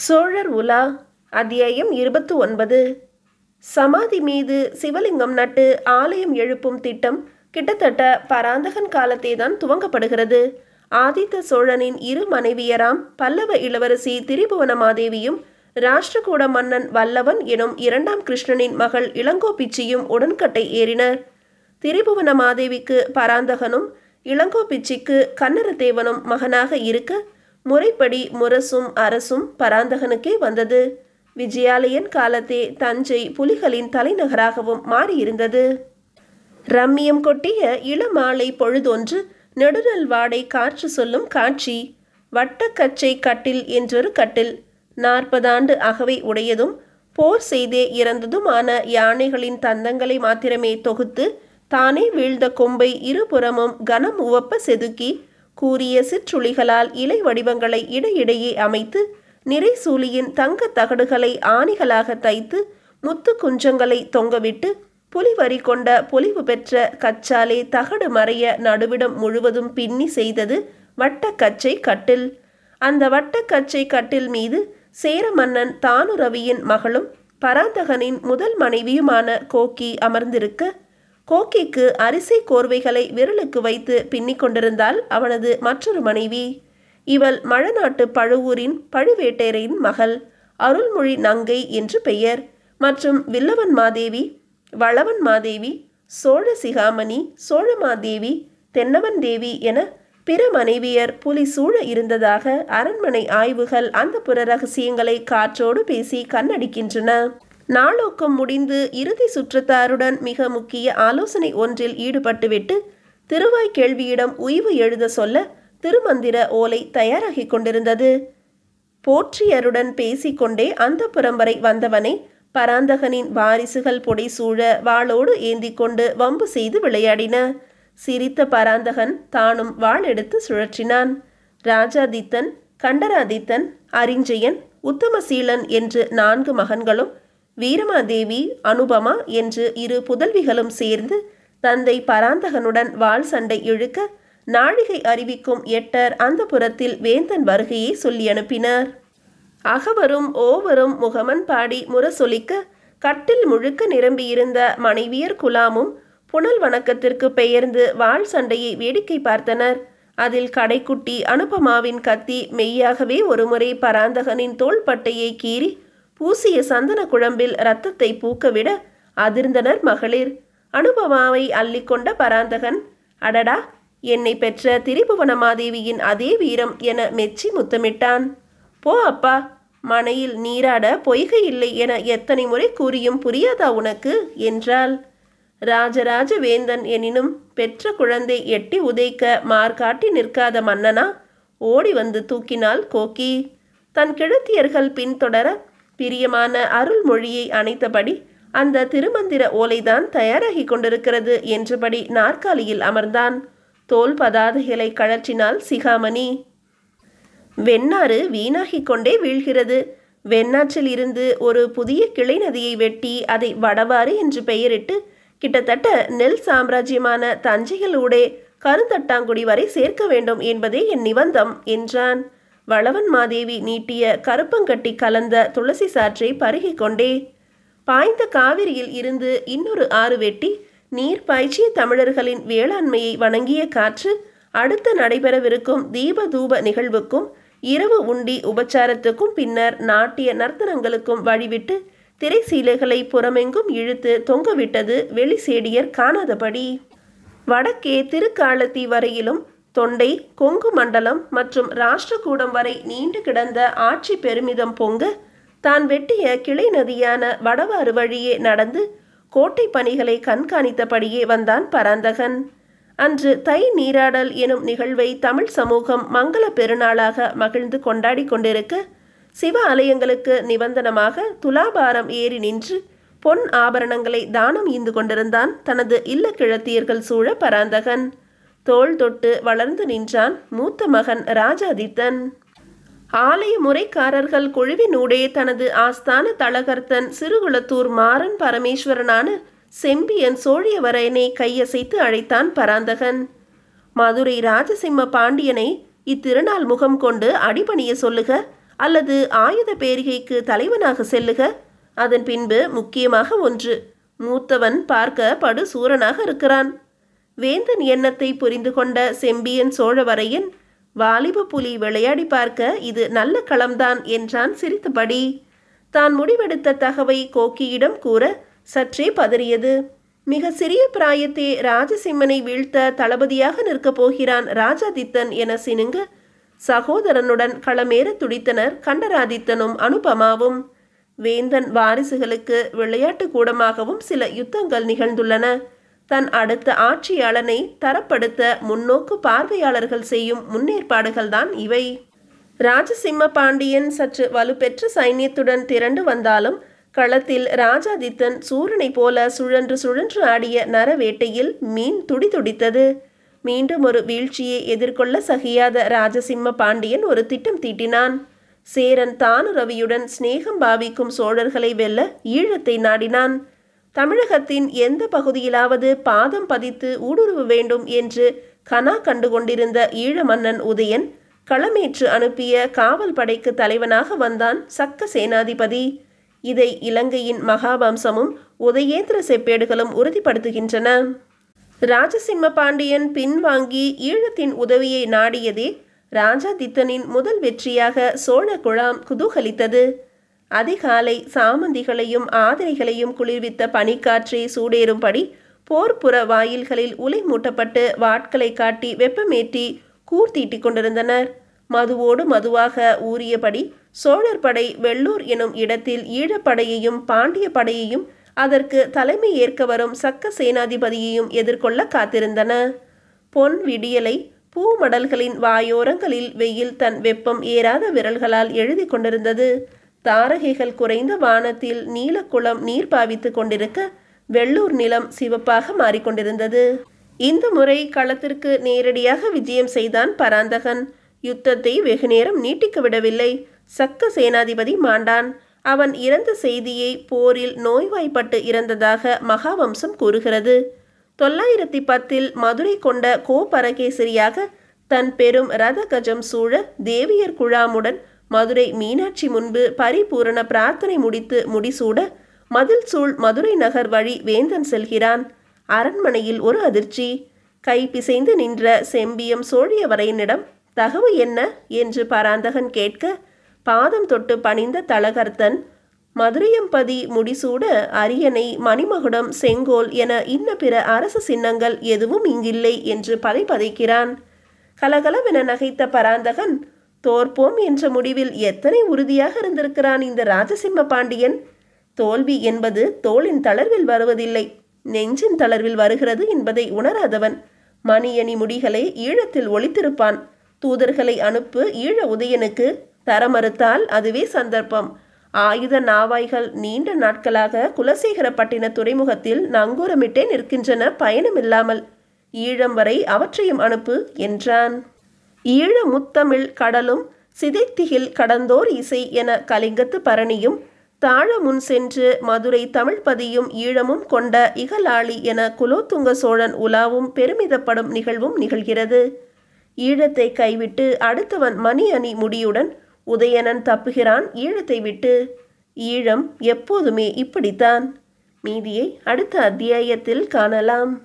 சோழர் உலா அத்தியாயம் இருபத்து ஒன்பது சமாதி மீது சிவலிங்கம் நட்டு ஆலயம் எழுப்பும் திட்டம் கிட்டத்தட்ட பராந்தகன் காலத்தே தான் துவங்கப்படுகிறது ஆதித்த சோழனின் இரு மனைவியராம் பல்லவ இளவரசி திரிபுவனமாதேவியும் ராஷ்டிரகூட மன்னன் வல்லவன் எனும் இரண்டாம் கிருஷ்ணனின் மகள் இளங்கோபிச்சியும் உடன்கட்டை ஏறினர் திரிபுவனமாதேவிக்கு பராந்தகனும் இளங்கோபிச்சிக்கு கன்னரதேவனும் மகனாக இருக்க முறைப்படி முரசும் அரசும் பராந்தகனுக்கே வந்தது விஜயாலயன் காலத்தே தஞ்சை புலிகளின் தலைநகராகவும் மாறியிருந்தது ரம்மியம் கொட்டிய இளமாலை பொழுதொன்று நெடுநல் வாடை காற்று சொல்லும் காட்சி வட்டக்கச்சை கட்டில் என்றொரு கட்டில் நாற்பதாண்டு அகவை உடையதும் போர் செய்தே இறந்ததுமான யானைகளின் தந்தங்களை மாத்திரமே தொகுத்து தானே வீழ்ந்த கொம்பை இருபுறமும் கனம் உவப்ப செதுக்கி கூரிய சிற்றுளிகளால் இலை வடிவங்களை இடையிடையே அமைத்து நிறைசூலியின் தங்கத் தகடுகளை ஆணிகளாக தைத்து முத்து குஞ்சங்களை தொங்கவிட்டு புலிவரி கொண்ட பொலிவு பெற்ற கச்சாலே தகடு மறைய நடுவிடம் முழுவதும் பின்னி செய்தது வட்டக்கச்சை கட்டில் அந்த வட்டக்கச்சை கட்டில் மீது சேர மன்னன் தானுரவியின் மகளும் பராந்தகனின் முதல் மனைவியுமான கோக்கி அமர்ந்திருக்க கோக்கிக்கு அரிசி கோர்வைகளை விரலுக்கு வைத்து பின்னிக் கொண்டிருந்தால் அவனது மற்றொரு மனைவி இவள் மழநாட்டு பழுவூரின் பழுவேட்டரையின் மகள் அருள்மொழி நங்கை என்று பெயர் மற்றும் வில்லவன் மாதேவி வளவன் மாதேவி சோழ சிகாமணி சோழமாதேவி தென்னவன் தேவி என பிற மனைவியர் புலி சூழ இருந்ததாக அரண்மனை ஆய்வுகள் அந்த புற ரகசியங்களை காற்றோடு பேசி கண்ணடிக்கின்றன நாளோக்கம் முடிந்து இறுதி சுற்றத்தாருடன் மிக முக்கிய ஆலோசனை ஒன்றில் ஈடுபட்டுவிட்டு திருவாய் கேள்வியிடம் உய்வு எழுத சொல்ல திருமந்திர ஓலை தயாராகிக் கொண்டிருந்தது போற்றியருடன் பேசிக்கொண்டே அந்த புறம்பரை வந்தவனை பராந்தகனின் வாரிசுகள் புடைசூழ வாளோடு ஏந்தி கொண்டு வம்பு செய்து விளையாடின சிரித்த பராந்தகன் தானும் வாள் எடுத்து சுழற்றினான் ராஜாதித்தன் கண்டராதித்தன் அரிஞ்சயன் உத்தமசீலன் என்று நான்கு மகன்களும் வீரமாதேவி அனுபமா என்று இரு புதல்விகளும் சேர்ந்து தந்தை பராந்தகனுடன் வாள் சண்டை இழுக்க நாழிகை அறிவிக்கும் எட்டர் அந்த புறத்தில் வேந்தன் வருகையை சொல்லி அனுப்பினார் அகவரும் ஓவரும் முகமன் பாடி முரசொலிக்க கட்டில் முழுக்க நிரம்பியிருந்த மனைவியர் குலாமும் புனல் வணக்கத்திற்கு பெயர்ந்து வாள் சண்டையை வேடிக்கை பார்த்தனர் அதில் கடைக்குட்டி அனுபமாவின் கத்தி மெய்யாகவே ஒருமுறை பராந்தகனின் தோள்பட்டையை கீறி பூசிய சந்தன குழம்பில் இரத்தத்தை பூக்கவிட அதிர்ந்தனர் மகளிர் அனுபமாவை அள்ளிக்கொண்ட பராந்தகன் அடடா என்னை பெற்ற திரிபுவனமாதேவியின் அதே வீரம் என மெச்சி முத்தமிட்டான் போ அப்பா மனையில் நீராட பொய்கை இல்லை என எத்தனை முறை கூறியும் புரியாதா உனக்கு என்றாள் ராஜராஜ வேந்தன் எனினும் பெற்ற குழந்தை எட்டி உதைக்க மார்காட்டி நிற்காத மன்னனா ஓடி வந்து தூக்கினாள் கோக்கி தன் கிழத்தியர்கள் பின்தொடர பிரியமான அருள்மொழியை அணைத்தபடி அந்த திருமந்திர ஓலைதான் தயாராகி கொண்டிருக்கிறது என்றபடி நாற்காலியில் அமர்ந்தான் தோல் பதாதைகளை கழற்றினாள் சிகாமணி வெண்ணாறு வீணாகிக் கொண்டே வீழ்கிறது வெண்ணாற்றில் இருந்து ஒரு புதிய கிளை நதியை வெட்டி அதை வடவாறு என்று பெயரிட்டு கிட்டத்தட்ட நெல் சாம்ராஜ்யமான தஞ்சைகளூடே கருந்தட்டாங்குடி வரை சேர்க்க வேண்டும் என்பதே என் நிபந்தம் என்றான் வளவன் மாதேவி நீட்டிய கருப்பங்கட்டி கலந்த துளசி சாற்றை பருகிக் கொண்டே பாய்ந்த காவிரியில் இருந்து இன்னொரு ஆறு வெட்டி நீர் பாய்ச்சிய தமிழர்களின் வேளாண்மையை வணங்கிய காற்று அடுத்து நடைபெறவிருக்கும் தீப தூப நிகழ்வுக்கும் இரவு உண்டி உபச்சாரத்துக்கும் பின்னர் நாட்டிய நர்த்தனங்களுக்கும் வழிவிட்டு திரைசீலைகளை புறமெங்கும் இழுத்து தொங்கவிட்டது வெளிசேடியர் காணாதபடி வடக்கே திருக்காலத்தி வரையிலும் தொண்டை கொங்கு மண்டலம் மற்றும் ராஷ்டிரகூடம் வரை நீண்டு கிடந்த ஆட்சி பெருமிதம் பொங்க தான் வெட்டிய கிளை நதியான வடவாறு வழியே நடந்து கோட்டை பணிகளை கண்காணித்தபடியே வந்தான் பராந்தகன் அன்று தை நீராடல் எனும் நிகழ்வை தமிழ் சமூகம் மங்கள பெருநாளாக மகிழ்ந்து கொண்டாடி கொண்டிருக்க சிவ ஆலயங்களுக்கு நிபந்தனமாக துலாபாரம் ஏறி நின்று பொன் ஆபரணங்களை தானம் ஈந்து கொண்டிருந்தான் தனது இல்ல கிழத்தியர்கள் சூழ பராந்தகன் தோள் தொட்டு வளர்ந்து நின்றான் மூத்த மகன் ராஜாதித்தன் ஆலய முறைக்காரர்கள் குழுவினூடே தனது ஆஸ்தான தளகர்த்தன் சிறுகுளத்தூர் மாறன் பரமேஸ்வரனான செம்பியன் சோழியவரனை கையசைத்து அழைத்தான் பராந்தகன் மதுரை ராஜசிம்ம பாண்டியனை இத்திருநாள் முகம் கொண்டு அடிபணிய சொல்லுக அல்லது ஆயுத பேரிகைக்கு தலைவனாக செல்லுக அதன் பின்பு முக்கியமாக ஒன்று மூத்தவன் பார்க்க படு சூரனாக இருக்கிறான் வேந்தன் எண்ணத்தை புரிந்து கொண்ட செம்பியன் சோழவரையன் வாலிப புலி விளையாடி பார்க்க இது நல்ல களம்தான் என்றான் சிரித்தபடி தான் முடிவெடுத்த தகவை கோக்கியிடம் கூற சற்றே பதறியது மிக சிறிய பிராயத்தே ராஜசிம்மனை வீழ்த்த தளபதியாக நிற்கப் போகிறான் ராஜாதித்தன் என சினுங்க சகோதரனுடன் களமேற துடித்தனர் கண்டராதித்தனும் அனுபமாவும் வேந்தன் வாரிசுகளுக்கு விளையாட்டு கூடமாகவும் சில யுத்தங்கள் நிகழ்ந்துள்ளன தன் அடுத்த ஆட்சியாளனை தரப்படுத்த முன்னோக்கு பார்வையாளர்கள் செய்யும் முன்னேற்பாடுகள்தான் இவை ராஜசிம்ம பாண்டியன் சற்று வலுப்பெற்ற சைன்யத்துடன் திரண்டு வந்தாலும் களத்தில் ராஜாதித்தன் சூரனை போல சுழன்று சுழன்று ஆடிய நரவேட்டையில் மீன் துடிதுடித்தது மீண்டும் ஒரு வீழ்ச்சியை எதிர்கொள்ள சகியாத ராஜசிம்ம பாண்டியன் ஒரு திட்டம் தீட்டினான் சேரன் தானு ரவியுடன் சிநேகம் பாவிக்கும் சோழர்களை வெல்ல ஈழத்தை நாடினான் தமிழகத்தின் எந்த பகுதியிலாவது பாதம் பதித்து ஊடுருவ வேண்டும் என்று கனா கண்டு கொண்டிருந்த ஈழ மன்னன் உதயன் களமேற்று அனுப்பிய காவல் படைக்கு தலைவனாக வந்தான் சக்க சேனாதிபதி இதை இலங்கையின் மகாவம்சமும் உதயேந்திர செப்பேடுகளும் உறுதிப்படுத்துகின்றன ராஜசிம்ம பாண்டியன் பின்வாங்கி ஈழத்தின் உதவியை நாடியதே ராஜாதித்தனின் முதல் வெற்றியாக சோழ குழாம் குதூகலித்தது அதிகாலை சாமந்திகளையும் ஆதிரைகளையும் குளிர்வித்த பனிக்காற்றை சூடேறும்படி போர்ப்புற வாயில்களில் உலை மூட்டப்பட்டு வாட்களை காட்டி வெப்பமேற்றி கூர்த்தீட்டிக் கொண்டிருந்தனர் மதுவோடு மதுவாக ஊறியபடி சோழர் படை வெள்ளூர் எனும் இடத்தில் ஈழப்படையையும் பாண்டிய படையையும் அதற்கு தலைமை ஏற்க வரும் சக்க சேனாதிபதியையும் எதிர்கொள்ள காத்திருந்தன பொன் விடியலை பூமடல்களின் வாயோரங்களில் வெயில் தன் வெப்பம் ஏறாத விரல்களால் எழுதி கொண்டிருந்தது தாரகைகள் குறைந்த வானத்தில் நீலக்குளம் நீர் பாவித்து கொண்டிருக்க வெள்ளூர் நிலம் சிவப்பாக மாறிக்கொண்டிருந்தது இந்த முறை களத்திற்கு நேரடியாக விஜயம் செய்தான் பராந்தகன் யுத்தத்தை வெகுநேரம் நீட்டிக்க விடவில்லை சக்க சேனாதிபதி மாண்டான் அவன் இறந்த செய்தியை போரில் நோய்வாய்ப்பட்டு இறந்ததாக மகாவம்சம் கூறுகிறது தொள்ளாயிரத்தி பத்தில் மதுரை கொண்ட கோபரகேசரியாக தன் பெரும் ரத கஜம் சூழ தேவியர் குழாமுடன் மதுரை மீனாட்சி முன்பு பரிபூரண பிரார்த்தனை முடித்து முடிசூட மதில் சூழ் மதுரை நகர் வழி வேந்தன் செல்கிறான் அரண்மனையில் ஒரு அதிர்ச்சி கை பிசைந்து நின்ற செம்பியம் சோழியவரையனிடம் தகவு என்ன என்று பராந்தகன் கேட்க பாதம் தொட்டு பணிந்த தலகர்த்தன் மதுரையம்பதி முடிசூட அரியணை மணிமகுடம் செங்கோல் என இன்ன பிற அரச சின்னங்கள் எதுவும் இங்கில்லை என்று பதை பதைக்கிறான் கலகலவென நகைத்த பராந்தகன் தோற்போம் என்ற முடிவில் எத்தனை உறுதியாக இருந்திருக்கிறான் இந்த ராஜசிம்ம பாண்டியன் தோல்வி என்பது தோளின் தளர்வில் வருவதில்லை நெஞ்சின் தளர்வில் வருகிறது என்பதை உணராதவன் மணியணி முடிகளை ஈழத்தில் ஒளித்திருப்பான் தூதர்களை அனுப்பு ஈழ உதயனுக்கு தர மறுத்தால் அதுவே சந்தர்ப்பம் ஆயுத நாவாய்கள் நீண்ட நாட்களாக குலசேகரப்பட்டின துறைமுகத்தில் நங்கூரமிட்டே நிற்கின்றன பயணமில்லாமல் ஈழம் வரை அவற்றையும் அனுப்பு என்றான் ஈழ முத்தமிழ் கடலும் சிதைத்திகில் கடந்தோர் இசை என கலிங்கத்து பரணியும் தாழ முன் சென்று மதுரை தமிழ்பதியும் ஈழமும் கொண்ட இகலாளி என குலோத்துங்க சோழன் உலாவும் பெருமிதப்படும் நிகழ்வும் நிகழ்கிறது ஈழத்தை கைவிட்டு அடுத்தவன் மணி அணி முடியுடன் உதயணன் தப்புகிறான் ஈழத்தை விட்டு ஈழம் எப்போதுமே இப்படித்தான் மீதியை அடுத்த அத்தியாயத்தில் காணலாம்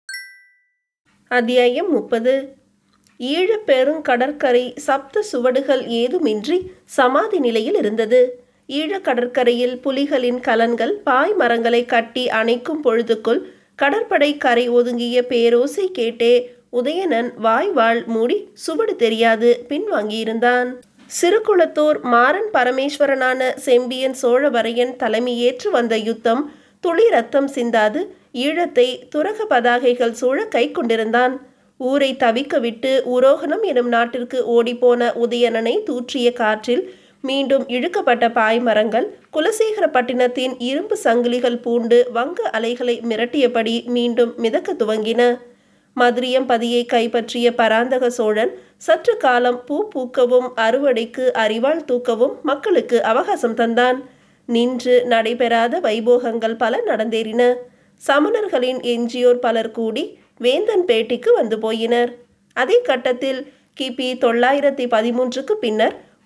அத்தியாயம் முப்பது ஈழப் பெருங்கடற்கரை சப்த சுவடுகள் ஏதுமின்றி சமாதி நிலையில் இருந்தது ஈழக் கடற்கரையில் புலிகளின் கலன்கள் பாய் மரங்களை கட்டி அணைக்கும் பொழுதுக்குள் கடற்படை கரை ஒதுங்கிய பேரோசை கேட்டே உதயணன் வாய் வாழ் மூடி சுவடு தெரியாது பின்வாங்கியிருந்தான் சிறுகுளத்தூர் மாறன் பரமேஸ்வரனான செம்பியன் சோழவரையன் தலைமையேற்று வந்த யுத்தம் துளி ரத்தம் சிந்தாது ஈழத்தை துரக பதாகைகள் சூழ கை கொண்டிருந்தான் ஊரை தவிக்க விட்டு உரோகணம் எனும் நாட்டிற்கு ஓடிப்போன உதயணனை தூற்றிய காற்றில் மீண்டும் இழுக்கப்பட்ட பாய்மரங்கள் குலசேகரப்பட்டினத்தின் இரும்பு சங்கிலிகள் பூண்டு வங்க அலைகளை மிரட்டியபடி மீண்டும் மிதக்க துவங்கின மதுரியம்பதியை கைப்பற்றிய பராந்தக சோழன் சற்று காலம் பூ பூக்கவும் அறுவடைக்கு அறிவாள் தூக்கவும் மக்களுக்கு அவகாசம் தந்தான் நின்று நடைபெறாத வைபோகங்கள் பல நடந்தேறின சமணர்களின் எஞ்சியோர் பலர் கூடி வேந்தன் பேட்டிக்கு வந்து போயினர் அதே கட்டத்தில் கிபி தொள்ளாயிரத்தி பதிமூன்றுக்கு பின்னர்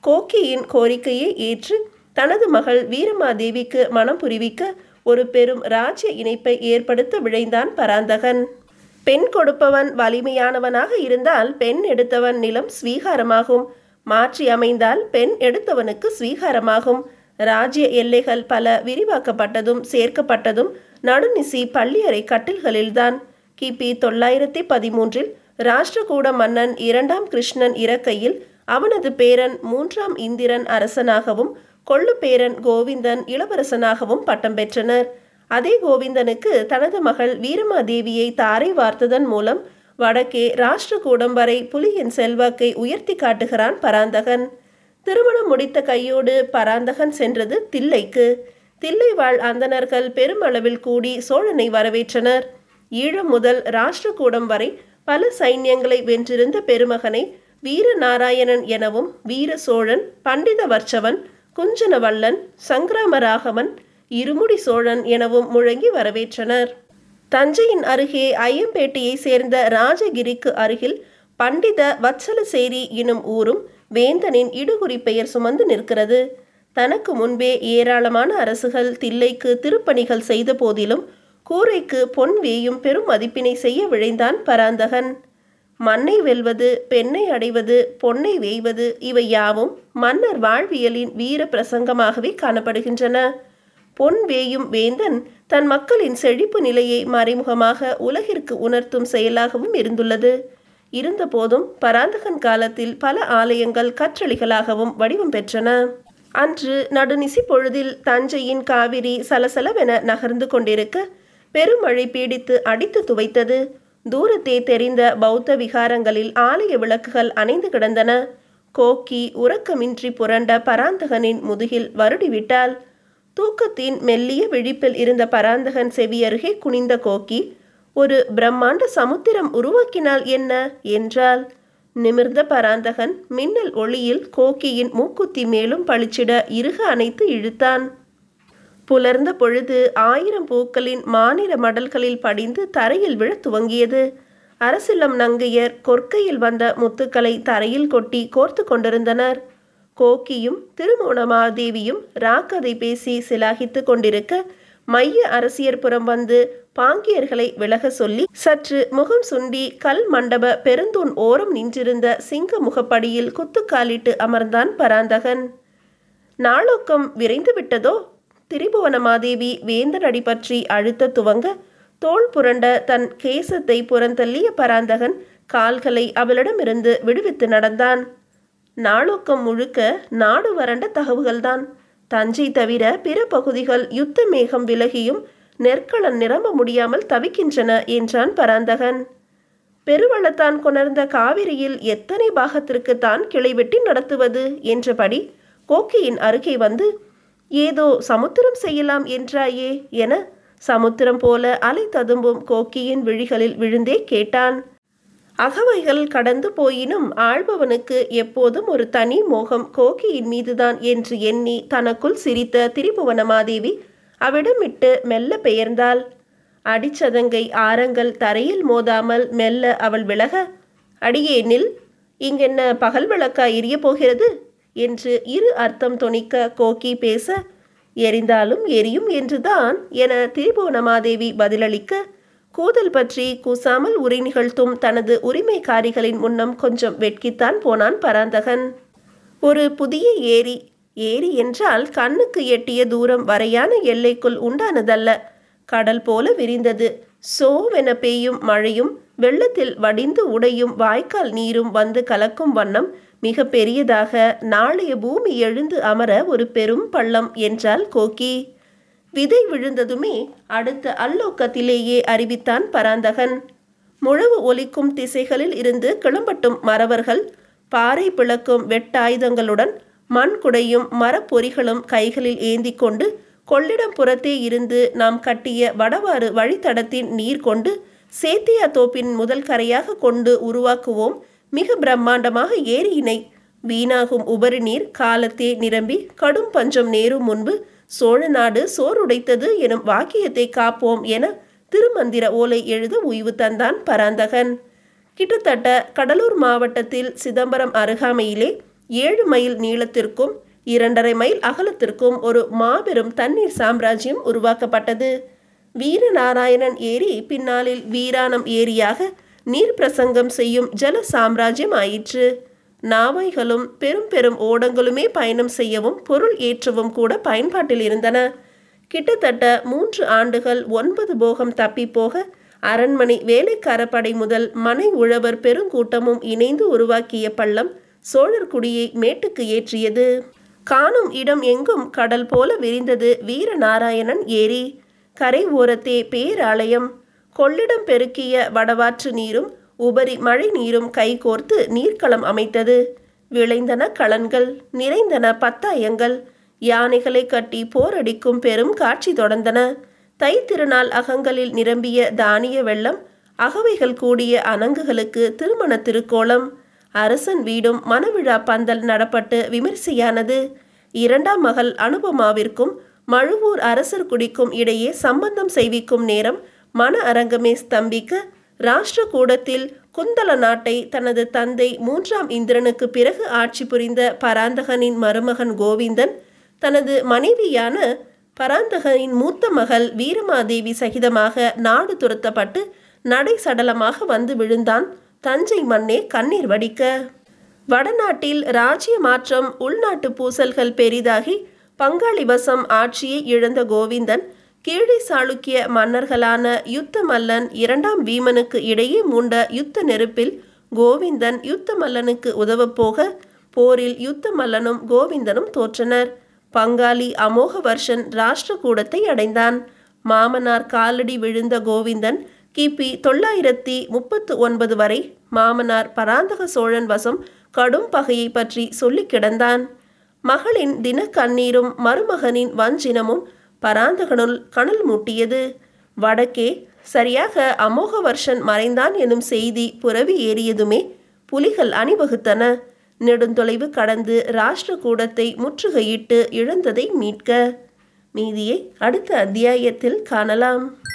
கோக்கியின் கோரிக்கையை ஏற்று தனது மகள் வீரமாதேவிக்கு மனம் புரிவிக்க ஒரு பெரும் ராஜ்ய இணைப்பை ஏற்படுத்த விழைந்தான் பராந்தகன் பெண் கொடுப்பவன் வலிமையானவனாக இருந்தால் பெண் எடுத்தவன் நிலம் ஸ்வீகாரமாகும் மாற்றி அமைந்தால் பெண் எடுத்தவனுக்கு ஸ்வீகாரமாகும் ராஜ்ய எல்லைகள் பல விரிவாக்கப்பட்டதும் சேர்க்கப்பட்டதும் நடுநிசி பள்ளியறை கட்டில்களில்தான் கிபி தொள்ளாயிரத்தி பதிமூன்றில் ராஷ்டிரகூட மன்னன் இரண்டாம் கிருஷ்ணன் இறக்கையில் அவனது பேரன் மூன்றாம் இந்திரன் அரசனாகவும் கொள்ளு பேரன் கோவிந்தன் இளவரசனாகவும் பட்டம் பெற்றனர் அதே கோவிந்தனுக்கு தனது மகள் வீரமாதேவியை தாரை வார்த்ததன் மூலம் வடக்கே ராஷ்டிரகூடம் வரை புலியின் செல்வாக்கை உயர்த்தி காட்டுகிறான் பராந்தகன் திருமணம் முடித்த கையோடு பராந்தகன் சென்றது தில்லைக்கு தில்லை வாழ் அந்தணர்கள் பெருமளவில் கூடி சோழனை வரவேற்றனர் ஈழம் முதல் ராஷ்டிரகூடம் வரை பல சைன்யங்களை வென்றிருந்த பெருமகனை வீரநாராயணன் எனவும் வீர சோழன் பண்டித வர்ச்சவன் குஞ்சனவல்லன் சங்கிராமராகவன் இருமுடி சோழன் எனவும் முழங்கி வரவேற்றனர் தஞ்சையின் அருகே ஐயம்பேட்டையை சேர்ந்த ராஜகிரிக்கு அருகில் பண்டித வத்சலசேரி எனும் ஊரும் வேந்தனின் இடுகுறி பெயர் சுமந்து நிற்கிறது தனக்கு முன்பே ஏராளமான அரசுகள் தில்லைக்கு திருப்பணிகள் செய்த போதிலும் கூரைக்கு பொன் வேயும் பெரும் மதிப்பினை செய்ய விழைந்தான் பராந்தகன் மண்ணை வெல்வது பெண்ணை அடைவது பொன்னை வேய்வது இவை யாவும் மன்னர் வாழ்வியலின் வீர பிரசங்கமாகவே காணப்படுகின்றன பொன் வேயும் வேந்தன் தன் மக்களின் செழிப்பு நிலையை மறைமுகமாக உலகிற்கு உணர்த்தும் செயலாகவும் இருந்துள்ளது இருந்தபோதும் பராந்தகன் காலத்தில் பல ஆலயங்கள் கற்றளிகளாகவும் வடிவம் பெற்றன அன்று நடுநிசி பொழுதில் தஞ்சையின் காவிரி சலசலவென நகர்ந்து கொண்டிருக்க பெருமழை பீடித்து அடித்து துவைத்தது தூரத்தே தெரிந்த பௌத்த விகாரங்களில் ஆலய விளக்குகள் அணைந்து கிடந்தன கோக்கி உறக்கமின்றி புரண்ட பராந்தகனின் முதுகில் வருடிவிட்டாள் தூக்கத்தின் மெல்லிய விழிப்பில் இருந்த பராந்தகன் செவியருகே குனிந்த கோக்கி ஒரு பிரம்மாண்ட சமுத்திரம் உருவாக்கினால் என்ன என்றால் நிமிர்ந்த பராந்தகன் மின்னல் ஒளியில் கோக்கியின் மூக்குத்தி மேலும் பளிச்சிட இறுக அணைத்து இழுத்தான் புலர்ந்த பொழுது ஆயிரம் பூக்களின் மாநில மடல்களில் படிந்து தரையில் விழத் துவங்கியது அரசிலம் நங்கையர் கொற்கையில் வந்த முத்துக்களை தரையில் கொட்டி கோர்த்து கொண்டிருந்தனர் கோக்கியும் திருமூணமாதேவியும் ராக்கதை பேசி சிலாகித்து கொண்டிருக்க மைய அரசியர்புறம் வந்து பாங்கியர்களை விலக சொல்லி சற்று முகம் சுண்டி கல் மண்டப பெருந்தூண் ஓரம் நின்றிருந்த சிங்க முகப்படியில் குத்துக்காலிட்டு அமர்ந்தான் பராந்தகன் நாளொக்கம் விரைந்து விட்டதோ திரிபுவனமாதேவி வேந்தனடி பற்றி அழுத்த துவங்க தோள் புரண்ட தன் கேசத்தை புறந்தள்ளிய பராந்தகன் கால்களை அவளிடமிருந்து விடுவித்து நடந்தான் நாளொக்கம் முழுக்க நாடு வறண்ட தகவுகள்தான் தஞ்சை தவிர பிற பகுதிகள் யுத்த மேகம் விலகியும் நெற்களன் நிரம்ப முடியாமல் தவிக்கின்றன என்றான் பராந்தகன் பெருவள்ளத்தான் கொணர்ந்த காவிரியில் எத்தனை பாகத்திற்கு தான் கிளை வெட்டி நடத்துவது என்றபடி கோக்கியின் அருகே வந்து ஏதோ சமுத்திரம் செய்யலாம் என்றாயே என சமுத்திரம் போல அலை ததும்பும் கோக்கியின் விழிகளில் விழுந்தே கேட்டான் அகவைகள் கடந்து போயினும் ஆள்பவனுக்கு எப்போதும் ஒரு தனி மோகம் கோக்கியின் மீதுதான் என்று எண்ணி தனக்குள் சிரித்த திரிபுவனமாதேவி அவிடமிட்டு மெல்ல பெயர்ந்தாள் அடிச்சதங்கை ஆரங்கள் தரையில் மோதாமல் மெல்ல அவள் விலக அடியே நில் இங்கென்ன பகல் விளக்கா எரிய போகிறது என்று இரு அர்த்தம் தொனிக்க கோக்கி பேச எரிந்தாலும் எரியும் என்றுதான் என திரிபுவனமாதேவி பதிலளிக்க கூதல் பற்றி கூசாமல் உரை நிகழ்த்தும் தனது உரிமைக்காரிகளின் முன்னம் கொஞ்சம் வெட்கித்தான் போனான் பராந்தகன் ஒரு புதிய ஏரி ஏரி என்றால் கண்ணுக்கு எட்டிய தூரம் வரையான எல்லைக்குள் உண்டானதல்ல கடல் போல விரிந்தது சோவென பெய்யும் மழையும் வெள்ளத்தில் வடிந்து உடையும் வாய்க்கால் நீரும் வந்து கலக்கும் வண்ணம் மிக பெரியதாக நாளைய பூமி எழுந்து அமர ஒரு பெரும் பள்ளம் என்றால் கோக்கி விதை விழுந்ததுமே அடுத்த அல்லோக்கத்திலேயே அறிவித்தான் பராந்தகன் முழவு ஒலிக்கும் திசைகளில் இருந்து கிளம்பட்டும் மறவர்கள் பாறை பிளக்கும் வெட்டாயுதங்களுடன் மண் குடையும் மரப்பொறிகளும் கைகளில் ஏந்தி கொண்டு கொள்ளிடம் புறத்தே இருந்து நாம் கட்டிய வடவாறு வழித்தடத்தின் நீர் கொண்டு சேத்தியா தோப்பின் முதல் கரையாக கொண்டு உருவாக்குவோம் மிக பிரம்மாண்டமாக ஏரியினை வீணாகும் உபரி நீர் காலத்தே நிரம்பி கடும் பஞ்சம் நேரும் முன்பு சோழ நாடு சோறுடைத்தது எனும் வாக்கியத்தை காப்போம் என திருமந்திர ஓலை எழுத உய்வு தந்தான் பராந்தகன் கிட்டத்தட்ட கடலூர் மாவட்டத்தில் சிதம்பரம் அருகாமையிலே ஏழு மைல் நீளத்திற்கும் இரண்டரை மைல் அகலத்திற்கும் ஒரு மாபெரும் தண்ணீர் சாம்ராஜ்யம் உருவாக்கப்பட்டது வீரநாராயணன் ஏரி பின்னாளில் வீராணம் ஏரியாக நீர் பிரசங்கம் செய்யும் ஜல சாம்ராஜ்யம் ஆயிற்று நாவாய்களும் பெரும் பெரும் ஓடங்களுமே பயணம் செய்யவும் பொருள் ஏற்றவும் கூட பயன்பாட்டில் இருந்தன கிட்டத்தட்ட மூன்று ஆண்டுகள் ஒன்பது போகம் தப்பி போக அரண்மனை வேலைக்கார படை முதல் மனை உழவர் பெருங்கூட்டமும் இணைந்து உருவாக்கிய பள்ளம் சோழர்குடியை மேட்டுக்கு ஏற்றியது காணும் இடம் எங்கும் கடல் போல விரிந்தது வீரநாராயணன் ஏரி கரை ஓரத்தே பேராலயம் கொள்ளிடம் பெருக்கிய வடவாற்று நீரும் உபரி மழை நீரும் கைகோர்த்து நீர்க்களம் அமைத்தது விளைந்தன களன்கள் நிறைந்தன பத்தாயங்கள் யானைகளை கட்டி போரடிக்கும் பெரும் காட்சி தொடர்ந்தன தை திருநாள் அகங்களில் நிரம்பிய தானிய வெள்ளம் அகவைகள் கூடிய அணங்குகளுக்கு திருமண திருக்கோலம் அரசன் வீடும் மணவிழா பந்தல் நடப்பட்டு விமரிசையானது இரண்டாம் மகள் அனுபமாவிற்கும் மழுவூர் அரசர் குடிக்கும் இடையே சம்பந்தம் செய்விக்கும் நேரம் மன அரங்கமே ஸ்தம்பிக்க ராஷ்டிரகூடத்தில் குந்தல நாட்டை தனது தந்தை மூன்றாம் இந்திரனுக்கு பிறகு ஆட்சி புரிந்த பராந்தகனின் மருமகன் கோவிந்தன் தனது மனைவியான பராந்தகனின் மூத்த மகள் வீரமாதேவி சகிதமாக நாடு துரத்தப்பட்டு நடை சடலமாக வந்து விழுந்தான் தஞ்சை மண்ணே கண்ணீர் வடிக்க வடநாட்டில் ராஜ்ய மாற்றம் உள்நாட்டு பூசல்கள் பெரிதாகி பங்காளி வசம் ஆட்சியை இழந்த கோவிந்தன் கீழே சாளுக்கிய மன்னர்களான யுத்த மல்லன் இரண்டாம் வீமனுக்கு இடையே மூண்ட யுத்த நெருப்பில் கோவிந்தன் யுத்த மல்லனுக்கு உதவப் போக போரில் யுத்த மல்லனும் கோவிந்தனும் தோற்றனர் பங்காளி அமோக வர்ஷன் ராஷ்டிரகூடத்தை அடைந்தான் மாமனார் காலடி விழுந்த கோவிந்தன் கிபி தொள்ளாயிரத்தி முப்பத்து ஒன்பது வரை மாமனார் பராந்தக சோழன் வசம் கடும் பகையை பற்றி சொல்லி கிடந்தான் மகளின் தினக்கண்ணீரும் மருமகனின் வஞ்சினமும் பராந்தகனுள் கனல் மூட்டியது வடக்கே சரியாக அமோக வருஷன் மறைந்தான் எனும் செய்தி புரவி ஏறியதுமே புலிகள் அணிவகுத்தன நெடுந்தொலைவு கடந்து ராஷ்டிரகூடத்தை முற்றுகையிட்டு இழந்ததை மீட்க மீதியை அடுத்த அத்தியாயத்தில் காணலாம்